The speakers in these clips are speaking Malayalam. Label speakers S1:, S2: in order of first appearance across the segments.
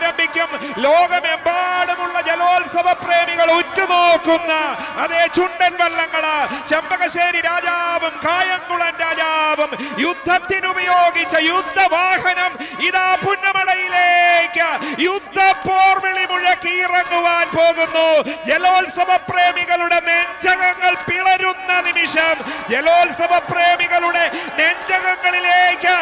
S1: ആരംഭിക്കും ലോകമെമ്പാടുമുള്ള ജലോത്സവ പ്രേമികൾ ഉറ്റുനോക്കുന്ന അതേ ചുണ്ടൻ വള്ളങ്ങള് ചെമ്പകശ്ശേരി രാജാവും കായംകുളം രാജാവും യുദ്ധത്തിനുപയോഗിച്ച യുദ്ധവാഹനം ഇതാ പുന്നമടയിലേക്ക് യുദ്ധ പോർവിളി മുഴക്കി ഇറങ്ങുവാൻ പോകുന്നു ജലോത്സവ പ്രേമികളുടെ നെഞ്ചകങ്ങൾ പിളരുന്ന നിമിഷം ജലോത്സവ പ്രേമികളുടെ നെഞ്ചകങ്ങളിലേക്ക്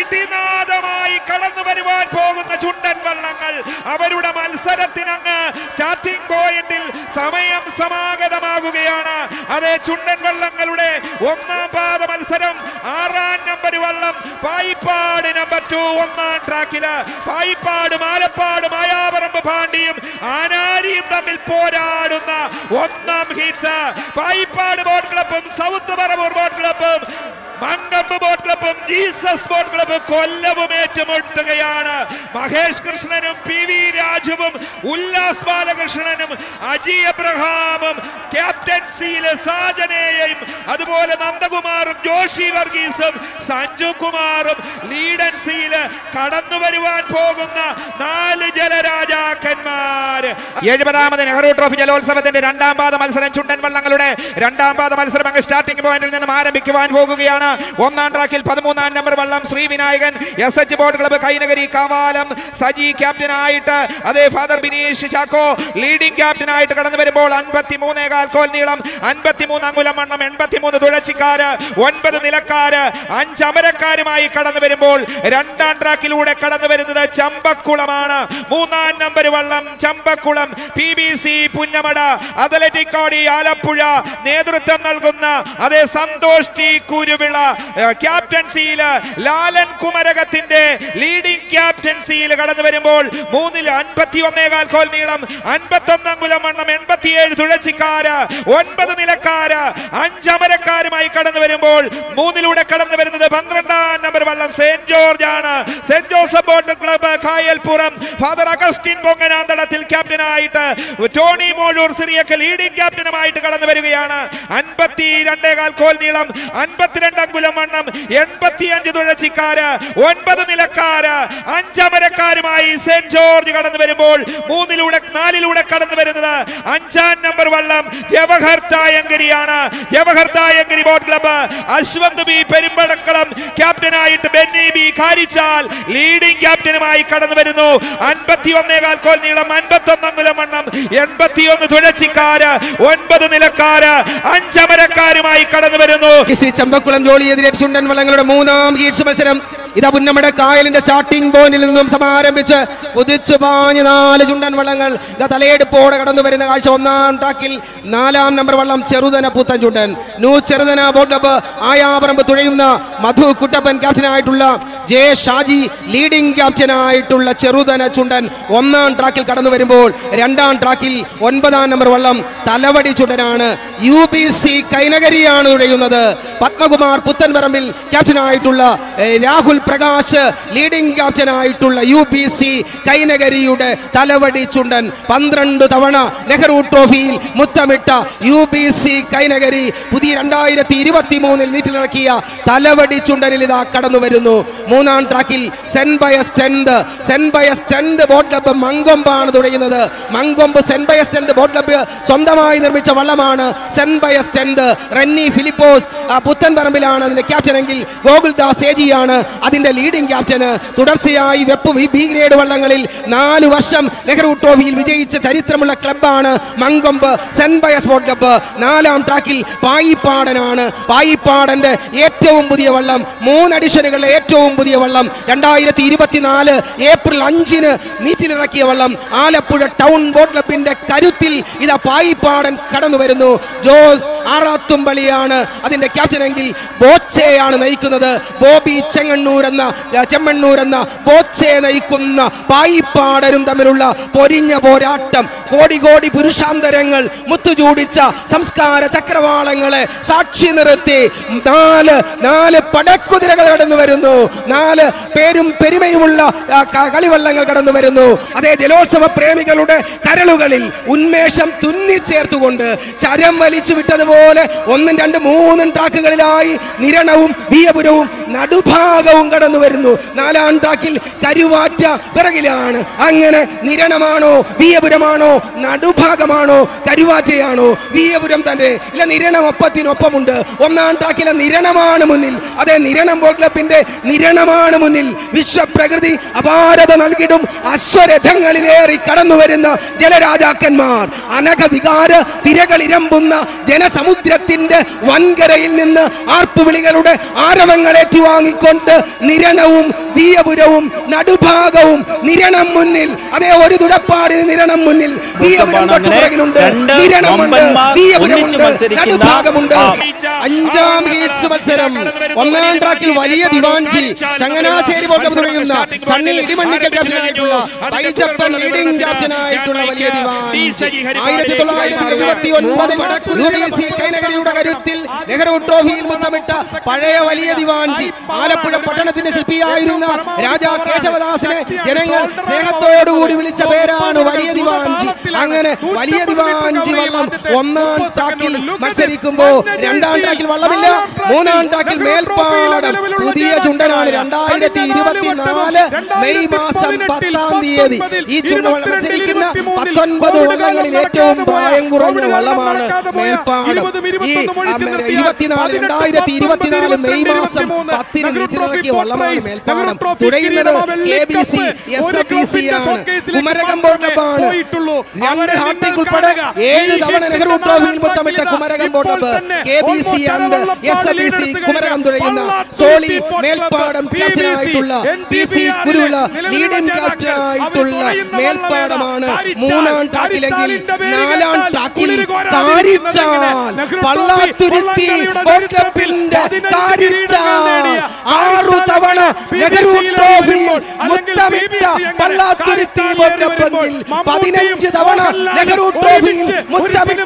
S1: ഇടിനാദമായി കടന്നു വരുവാൻ പോകുന്ന ചുണ്ടൻ വള്ളങ്ങൾ അവരുടെ മത്സരത്തിനങ്ങ് സ്റ്റാർട്ടിംഗ് പോയിന്റിൽ സമയം സമാഗതമാകുകയാണ് അതേ ചുണ്ടൻ വള്ളങ്ങളുടെ ഒന്നാം പാദ മത്സരം ആറാം നമ്പർ വള്ളം പായിപ്പാട് നമ്പർ ടു ഒന്നാം ട്രാക്കില് പായിപ്പാട് മാലപ്പാട് മായാപറമ്പ് പാണ്ടിയും ആനാരിയും തമ്മിൽ പോരാടുന്ന ഒന്നാം ഹിറ്റ്സ് പായിപ്പാട് ബോട്ട് ക്ലബും സൗത്ത് പറവൂർ ബോട്ട് ക്ലബും മങ്കമ്പ് ബോട്ട് ക്ലബും ജീസസ് ബോട്ട് ക്ലബ് കൊല്ലവും ഏറ്റുമുട്ടുകയാണ് മഹേഷ് കൃഷ്ണനും പി വി രാജുവും ഉല്ലാസ് ബാലകൃഷ്ണനും അജി എബ്രഹാമും ക്യാപ്റ്റൻസിയിലെ സാജനയെയും അതുപോലെ നന്ദകുമാറും ജോഷി വർഗീസും സഞ്ജു കുമാറും ലീഡൻസിയിൽ കടന്നു വരുവാൻ പോകുന്ന നാല് ജലരാജാക്കന്മാര്
S2: എഴുപതാമത് നെഹ്റു ട്രോഫി ജലോത്സവത്തിന്റെ രണ്ടാം പാദ മത്സരം ചുണ്ടൻ വള്ളങ്ങളുടെ രണ്ടാം പാദ മത്സരം അങ്ങ് സ്റ്റാർട്ടിംഗ് പോയിന്റിൽ നിന്നും ആരംഭിക്കുവാൻ പോകുകയാണ് ഒന്നാം ട്രാക്കിൽ പതിമൂന്നാം നമ്പർ വള്ളം Sree Vinayakan S H boat club Kainakary Kavalam Saji ക്യാപ്റ്റനായിട്ട് അതേ ഫാദർ ബിനീഷ് ചാക്കോ ലീഡിംഗ് ക്യാപ്റ്റനായിട്ട് കടന്നു വരുമ്പോൾ അൻപത്തി മൂന്നേകാൽ കോൽ നീളം അൻപത്തിമൂന്ന് അങ്കുലം വണ്ണം എൺപത്തിമൂന്ന് തുഴച്ചിക്കാര് ഒൻപത് നിലക്കാര് അഞ്ച് അമരക്കാരുമായി കടന്നു വരുമ്പോൾ രണ്ടാം ട്രാക്കിലൂടെ കടന്നു വരുന്നത് ചമ്പക്കുളമാണ് മൂന്നാം നമ്പർ വള്ളം Champakulam P B C Punnamada athletic കോടി ആലപ്പുഴ നേതൃത്വം നൽകുന്ന അതേ സന്തോഷ് ടി കുരുവിള ഏഹ്, ക്യാപ്റ്റൻസിയില് ലാലൻ കുമരകത്തിന്റെ ലീഡിംഗ് ക്യാപ്റ്റൻസിയിൽ കടന്നു വരുമ്പോൾ മൂന്നിൽ അൻപത്തി ഒന്നേകാൽ കോൽ നീളം അൻപത്തി ഒന്നങ്കുലം വണ്ണം എൺപത്തിയേഴ് തുഴച്ചിക്കാര് ഒൻപത് നിലക്കാര് അഞ്ചമരക്കാരുമായി കടന്നു വരുമ്പോൾ മൂന്നിലൂടെ കടന്നു വരുന്നത് പന്ത്രണ്ടാം നമ്പർ വള്ളം സെന്റ് ജോർജ് ആണ് Saint Joseph boat club Kayalpuram Father Augustine Ponganamthadathil ക്യാപ്റ്റനായിട്ട് ടോണി മോഴൂർ സിറിയക്ക് ലീഡിംഗ് ക്യാപ്റ്റനുമായിട്ട് കടന്നു വരികയാണ് അൻപത്തി രണ്ടേകാൽ കോൽ നീളം അൻപത്തിരണ്ട് അങ്കുലം വണ്ണം എൺപത്തിയഞ്ച് തുഴച്ചിക്കാര് ഒൻപത് നിലക്കാര് അഞ്ചമരക്കാരുമായി സെന്റ് ജോർജ് കടന്നു വരുമ്പോൾ മൂന്നിലൂടെ നാലിലൂടെ കടന്നു വരുന്നത് അഞ്ചാം നമ്പർ വള്ളം ജവഹർ തായങ്കരിയാണ് Jawahar Thayankari boat club Ashwanth B Perumpadakkalam ക്യാപ്റ്റനായിട്ട് ബെന്നി ബി കാരിച്ചാൽ ലീഡിംഗ് ക്യാപ്റ്റനുമായി കടന്നു വരുന്നു അൻപത്തി ഒന്നേകാൽ കോൽ നീളം അൻപത്തി ഒന്നങ്കുലം വണ്ണം എൺപത്തിയൊന്ന് തുഴച്ചിക്കാര് ഒൻപത് നിലക്കാര് അഞ്ചമരക്കാരുമായി കടന്നു വരുന്നു
S3: ശ്രീ ചമ്പക്കുളം ജോളിയെതിരെ ചുണ്ടൻ വള്ളങ്ങളുടെ മൂന്നാം ഹീറ്റ്സ് മത്സരം ഇതാ പുന്നമട കായലിന്റെ സ്റ്റാർട്ടിംഗ് പോയിന്റിൽ നിന്നും സമാരംഭിച്ച് കുതിച്ചു പാഞ്ഞ് നാല് ചുണ്ടൻ വള്ളങ്ങൾ ഇതാ തലയെടുപ്പോടെ കടന്നു വരുന്ന കാഴ്ച ഒന്നാം ട്രാക്കിൽ നാലാം നമ്പർ വള്ളം Cheruthana Puthan Chundan new Cheruthana boat club Ayaparambu തുഴയുന്ന മധു കുട്ടപ്പൻ ക്യാപ്റ്റനായിട്ടുള്ള ജെ ഷാജി ലീഡിംഗ് ക്യാപ്റ്റനായിട്ടുള്ള ചെറുതന ചുണ്ടൻ ഒന്നാം ട്രാക്കിൽ കടന്നു വരുമ്പോൾ രണ്ടാം ട്രാക്കിൽ ഒൻപതാം നമ്പർ വള്ളം തലവടി ചുണ്ടനാണ് യു പി സി കൈനകരിയാണ് തുഴയുന്നത് പത്മകുമാർ പുത്തൻപറമ്പിൽ ക്യാപ്റ്റനായിട്ടുള്ള ഏഹ്, രാഹുൽ പ്രകാശ് ലീഡിംഗ് ക്യാപ്റ്റനായിട്ടുള്ള യു പി സി കൈനകരിയുടെ തലവടി ചുണ്ടൻ പന്ത്രണ്ട് തവണ നെഹ്റു ട്രോഫിയിൽ മുത്തമിട്ട യു പി സി കൈനഗരി പുതിയ രണ്ടായിരത്തി ഇരുപത്തി മൂന്നിൽ നീറ്റിലിറക്കിയ തലവടി ചുണ്ടനിൽ ഇതാ കടന്നു വരുന്നു മൂന്നാം ട്രാക്കിൽ Saint Pius tenth Saint Pius tenth boat club മങ്കൊമ്പാണ് തുടങ്ങുന്നത് Mankombu Saint Pius tenth boat club സ്വന്തമായി നിർമ്മിച്ച വള്ളമാണ് Saint Pius tenth Renny Philipose ആ, പുത്തൻപറമ്പിലാണ് അതിന്റെ ക്യാപ്റ്റൻ എങ്കിൽ ഗോകുൽദാസ് ഏജിയാണ് അതിന്റെ ലീഡിംഗ് ക്യാപ്റ്റന് തുടർച്ചയായി വെപ്പ് വി- ബി ഗ്രേഡ് വള്ളങ്ങളിൽ നാല് വർഷം നെഹ്റു ട്രോഫിയിൽ വിജയിച്ച ചരിത്രമുള്ള ക്ലബ്ബാണ് Mankombu Saint Pius boat club നാലാം ട്രാക്കിൽ പായിപ്പാടനാണ് പായിപ്പാടന്റെ ഏറ്റവും പുതിയ വള്ളം മൂന്ന് അഡിഷനുകളിലെ ഏറ്റവും പുതിയ വള്ളം രണ്ടായിരത്തി ഇരുപത്തിനാല് ഏപ്രിൽ അഞ്ചിന് നീറ്റിലിറക്കിയ വള്ളം ആലപ്പുഴ ടൗൺ ബോട്ട് ക്ലബിന്റെ കരുത്തിൽ ഇതാ പായിപ്പാടൻ കടന്നു വരുന്നു ജോസ് ആറാത്തുംപള്ളിയാണ് അതിന്റെ ക്യാപ്റ്റനെങ്കിൽ ബോച്ചയാണ് നയിക്കുന്നത് ബോബി ചെങ്ങണ്ണൂർ എന്ന ചെമ്മണ്ണൂർ എന്ന ബോച്ചയെ നയിക്കുന്ന പായിപ്പാടനും തമ്മിലുള്ള പൊരിഞ്ഞ പോരാട്ടം കോടി കോടി പുരുഷാന്തരങ്ങൾ മുത്തുചൂടിച്ച സംസ്കാര ചക്രവാളങ്ങളെ സാക്ഷി നിർത്തി നാല് നാല് പടക്കുതിരകൾ കടന്നു വരുന്നു നാല് പേരും പെരുമയുമുള്ള ആ, ക- കളിവള്ളങ്ങൾ കടന്നു വരുന്നു അതേ ജലോത്സവ പ്രേമികളുടെ കരളുകളിൽ ഉന്മേഷം തുരു തുന്നിച്ചേർത്തുകൊണ്ട് ശരം വലിച്ചു വിട്ടതുപോലെ ഒന്നും രണ്ട് മൂന്നും ട്രാക്കുകളിലായി നിരണവും വീയപുരവും നടുഭാഗവും കടന്നു വരുന്നു നാലാം ട്രാക്കിൽ കരുവാറ്റ പിറകിലാണ് അങ്ങനെ നിരണമാണോ വീയപുരമാണോ നടുഭാഗമാണോ കരുവാറ്റയാണോ വീയപുരം തന്നെ ഇല്ല നിരണം ഒപ്പത്തിനൊപ്പമുണ്ട് ഒന്നാം ട്രാക്കിലെ നിരണമാണ് മുന്നിൽ അതെ നിരണം ബോട്ട് ക്ലബിന്റെ നിരണമാണ് മുന്നിൽ വിശ്വപ്രകൃതി അപാരത നൽകിടും അശ്വരഥങ്ങളിലേറി കടന്നു വരുന്ന ജലരാജാക്കന്മാർ അനഘവികാര തിരകളിരമ്പുന്ന ജനസമുദ്രത്തിന്റെ വൻകരയിൽ നിന്ന് ആർപ്പുവിളികളുടെ ആരവങ്ങൾ ഏറ്റുവാങ്ങിക്കൊണ്ട് നിരണവും വീയപുരവും നടുഭാഗവും നിരണം മുന്നിൽ അതേ ഒരു തുഴപ്പാടിന് നിരണം മുന്നിൽ വീയപുരം തൊട്ടു പുറകിലുണ്ട്
S4: രണ്ട്
S3: നിരണമുണ്ട്
S4: വമ്പന്മാർ
S3: വീയപുരമുണ്ട്
S4: ഒന്നിച്ച് മത്സരിക്കുന്ന
S3: നടുഭാഗമുണ്ട്
S4: ആ.
S3: അഞ്ചാം ഹീറ്റ്സ് മത്സരം ഒന്നാം ട്രാക്കിൽ വലിയ ദിവാൻജി ചങ്ങനാശ്ശേരി പോട്ടം തുടങ്ങുന്ന സണ്ണി ഇടിമണ്ണിക്കൽ ക്യാപ്റ്റനായിട്ടുള്ള വൈജപ്പൻ ലീഡിംഗ് ക്യാപ്റ്റനായിട്ടുള്ള വലിയ ദിവാൻജി ആയിരത്തി തൊള്ളായിരത്തി എഴുപത്തി ഒൻപതിൽ കൈനകരിയുടെ കരുത്തിൽ നെഹ്റു ട്രോഫിയിൽ മുത്തമിട്ട പഴയ വലിയ ദിവാൻജി ആലപ്പുഴ പട്ടണത്തിന്റെ ശില്പിയായിരുന്ന രാജാ കേശവദാസിനെ ജനങ്ങൾ സ്നേഹത്തോടുകൂടി വിളിച്ച പേരാണ് വലിയ ദിവാൻജി അങ്ങനെ വലിയ ദിവാൻജി വള്ളം ഒന്നാം ട്രാക്കിൽ മത്സരിക്കുമ്പോ രണ്ടാം ട്രാക്കിൽ വള്ളമില്ല മൂന്നാം ട്രാക്കിൽ മേൽപ്പാടം പുതിയ ചുണ്ടനാണ് രണ്ടായിരത്തി ഇരുപത്തിനാല് മെയ് മാസം പത്താം തീയതി ഈ ചുണ്ടവള്ളം മത്സരിക്കുന്ന പത്തൊൻപത് വള്ളങ്ങളിൽ ഏറ്റവും പ്രായം കുറഞ്ഞ വള്ളമാണ് മേൽപ്പാടം ഈ ഇരുപത്തിനാല് രണ്ടായിരത്തി ഇരുപത്തിനാല് മെയ് മാസം പത്തിന് നീറ്റിലിറക്കിയ വള്ളമാണ് മേൽപ്പാടം തുഴയുന്നത് K B C S F B C ആണ് കുമരകം ബോട്ടപ്പാണ് രണ്ട് ഹാട്രിക് ഉൾപ്പെടെ ഏഴ് തവണ നെഹ്റു ട്രോഫിയിൽ മുത്തമിട്ട കുമരകം ബോട്ടപ്പ് K B C and S F B C Kumarakom തുഴയുന്ന സോളി മേൽപ്പാടം ക്യാപ്റ്റനായിട്ടുള്ള പി സി കുരുവിള ലീഡിംഗ് ക്യാപ്റ്റനായിട്ടുള്ള മേൽപ്പാടമാണ് മൂന്നാം ട്രാക്കിലെങ്കിൽ നാലാം ട്രാക്കിൽ കാരിച്ചാൽ പള്ളാത്തുരുത്തി ബോട്ട് ക്ലബിന്റെ കാരിച്ചാൽ ആറു തവണ നെഹ്റു ട്രോഫിയിൽ മുത്തമിട്ട പള്ളാത്തുരുത്തി ബോട്ട് ക്ലബെങ്കിൽ പതിനഞ്ച് തവണ നെഹ്റു ട്രോഫിയിൽ മുത്തമിട്ട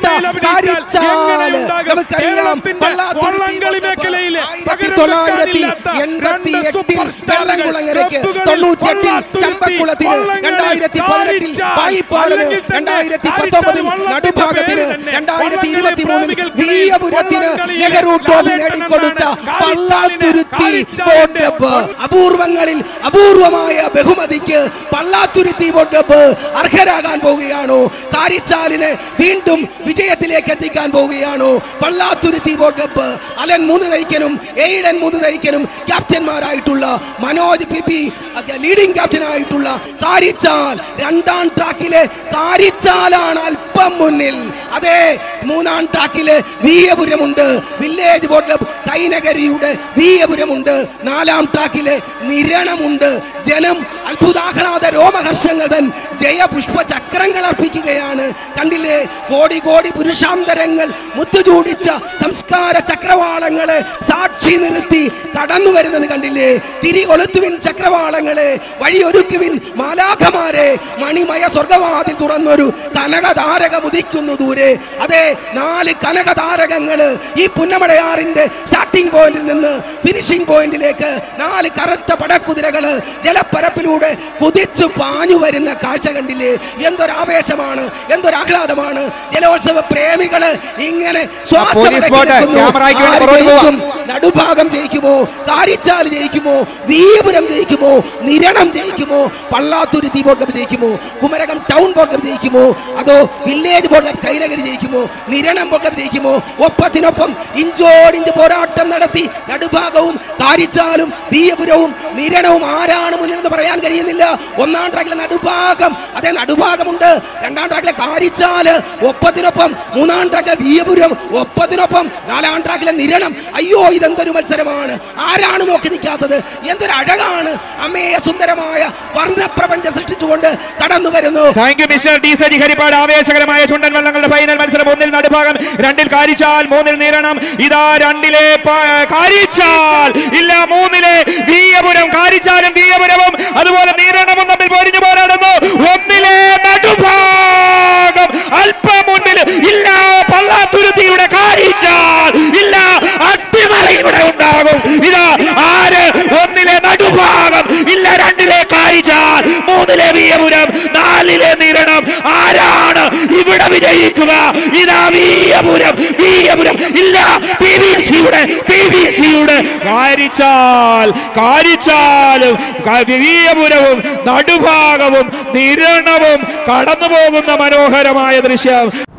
S3: കാരിച്ചാൽ നമുക്കറിയാം പള്ളാത്തുരുത്തി ആയിരത്തി തൊള്ളായിരത്തി എൺപത്തി എട്ടിൽ വെള്ളംകുളങ്ങരയ്ക്ക് തൊണ്ണൂറ്റെട്ടിൽ ചമ്പക്കുളത്തിന് രണ്ടായിരത്തി പതിനെട്ടിൽ പായിപ്പാടിന് രണ്ടായിരത്തി പത്തൊമ്പതിൽ നടുഭാഗത്തിന് രണ്ടായിരത്തി ഇരുപത്തി മൂന്നിൽ വീയപുരത്തിന് നെഹ്റു ട്രോഫി നേടിക്കൊടുത്ത പള്ളാത്തുരുത്തി ബോട്ട് ക്ലബ്ബ് അപൂർവങ്ങളിൽ അപൂർവമായ ബഹുമതിക്ക് പള്ളാത്തുരുത്തി ബോട്ട് ക്ലബ്ബ് അർഹരാകാൻ പോവുകയാണോ കാരിച്ചാലിനെ വീണ്ടും വിജയത്തിലേക്ക് എത്തിക്കാൻ പോവുകയാണോ പള്ളാത്തുരുത്തി ബോട്ട് ക്ലബ്ബ് അലൻ മൂന്ന് നയിക്കനും എയ്ഡൻ മൂന്ന് നയിക്കനും ക്യാപ്റ്റന്മാരായിട്ടുള്ള മനോജ് പിപി ലീഡിംഗ് ക്യാപ്റ്റനായിട്ടുള്ള കാരിച്ചാൽ രണ്ടാം ട്രാക്കിലെ കാരിച്ചാലാണ് അല്പം മുന്നിൽ അതെ മൂന്നാം ട്രാക്കില് വീയപുരമുണ്ട് വില്ലേജ് ബോട്ട് ക്ലബ് കൈനകരിയുടെ വീയപുരമുണ്ട് നാലാം ട്രാക്കില് നിരണമുണ്ട് ജനം അത്ഭുതാഹ്ലാദ രോമഹർഷങ്ങൾ തൻ ജയപുഷ്പ ചക്രങ്ങൾ അർപ്പിക്കുകയാണ് കണ്ടില്ലേ കോടി കോടി പുരുഷാന്തരങ്ങൾ മുത്തുചൂടിച്ച സംസ്കാര ചക്രവാളങ്ങളെ സാക്ഷി നിർത്തി കടന്നു വരുന്നത് കണ്ടില്ലേ തിരി കൊളുത്തുവിൻ ചക്രവാളങ്ങളെ വഴിയൊരുക്കുവിൻ മാലാഖമാരെ മണിമയ സ്വർഗവാതിൽ തുറന്നൊരു കനകതാരകം ഉദിക്കുന്നു ദൂരെ അതെ നാല് കനകതാരകങ്ങള് ഈ പുന്നമടയാറിന്റെ സ്റ്റാർട്ടിംഗ് പോയിന്റിൽ നിന്ന് ഫിനിഷിംഗ് പോയിന്റിലേക്ക് നാല് കറുത്ത പടക്കുതിരകള് ജലപ്പരപ്പിലൂടെ കുതിച്ചു പാഞ്ഞു വരുന്ന കാഴ്ച കണ്ടില്ലേ എന്തൊരാവേശമാണ് എന്തൊരാഹ്ലാദമാണ് ജലോത്സവ പ്രേമികള് ഇങ്ങനെ ശ്വാസം
S2: പോലീസ് ബോട്ട്
S3: അടക്കിനിൽക്കുന്നു.
S2: ക്യാമറയ്ക്ക് വേണ്ടി
S3: ആര്
S2: പുറകോട്ട് പോവാം.
S3: ജയിക്കും? നടുഭാഗം ജയിക്കുമോ കാരിച്ചാൽ ജയിക്കുമോ വീപുരം ജയിക്കുമോ നിരണം ജയിക്കുമോ പള്ളാത്തുരുത്തി ബോട്ട് ക്ലബ് ജയിക്കുമോ കുമരകം ടൗൺ ബോട്ട് ക്ലബ് ജയിക്കുമോ അതോ വില്ലേജ് ബോട്ട് ക്ലബ് കൈനഗരി ജയിക്കുമോ നിരണം ബോട്ട് ക്ലബ് ജയിക്കുമോ ഒപ്പത്തിനൊപ്പം ഇഞ്ചോടിഞ്ച് പോരാട്ടം നടത്തി നടുഭാഗവും കാരിച്ചാലും വീയപുരവും നിരണവും ആരാണ് മുന്നിലെന്ന് പറയാൻ കഴിയുന്നില്ല ഒന്നാം ട്രാക്കിലെ നടുഭാഗം അതേ നടുഭാഗമുണ്ട് രണ്ടാം ട്രാക്കിലെ കാരിച്ചാല് ഒപ്പത്തിനൊപ്പം മൂന്നാം ട്രാക്കിലെ വീയപുരം ഒപ്പത്തിനൊപ്പം നാലാം ട്രാക്കിലെ നിരണം അയ്യോ ഇതെന്തൊരു മത്സരമാണ് ആരാണ് നോക്കി നിൽക്കാത്തത് എന്തൊരു അഴകാണ് അമ്മയെ സുന്ദരമായ വർണ്ണപ്രപഞ്ചം സൃഷ്ടിച്ചുകൊണ്ട് കടന്നു വരുന്നു
S2: thank you Mister D Saji Harippad ആവേശകരമായ ചുണ്ടൻ വള്ളങ്ങളുടെ ഫൈനൽ മത്സരം ഒന്നിൽ നടുഭാഗം രണ്ടിൽ കാരിച്ചാൽ മൂന്നിൽ നീരണം ഇതാ രണ്ടിലെ പ- കാരിച്ചാൽ ഇല്ല മൂന്നിലെ വീയപുരം കാരിച്ചാലും വീയപുരവും അതുപോലെ നീരണവും തമ്മിൽ പൊരിഞ്ഞു പോരാടുന്നു ഒന്നിലെ നടുഭാഗം അല്പം മുന്നിൽ ഇല്ല പള്ളാത്തുരുത്തിയുടെ കാരിച്ചാൽ ഇല്ല അട്ടിമറി ഉണ്ടാകും ഇതാ ആര് ഒന്നിലെ നടുഭാഗം ഇല്ല രണ്ടിലെ കാരിച്ചാൽ
S1: നോക്കിയാൽ മൂന്നിലെ വീയപുരം നാലിലെ നിരണം ആരാണ് ഇവിടെ വിജയിക്കുക ഇതാ വീയപുരം വീയപുരം ഇല്ല പി ബി സിയുടെ പി ബി സിയുടെ കാരിച്ചാൽ കാരിച്ചാലും ക- വീയപുരവും നടുഭാഗവും നിരണവും കടന്നു പോകുന്ന മനോഹരമായ ദൃശ്യം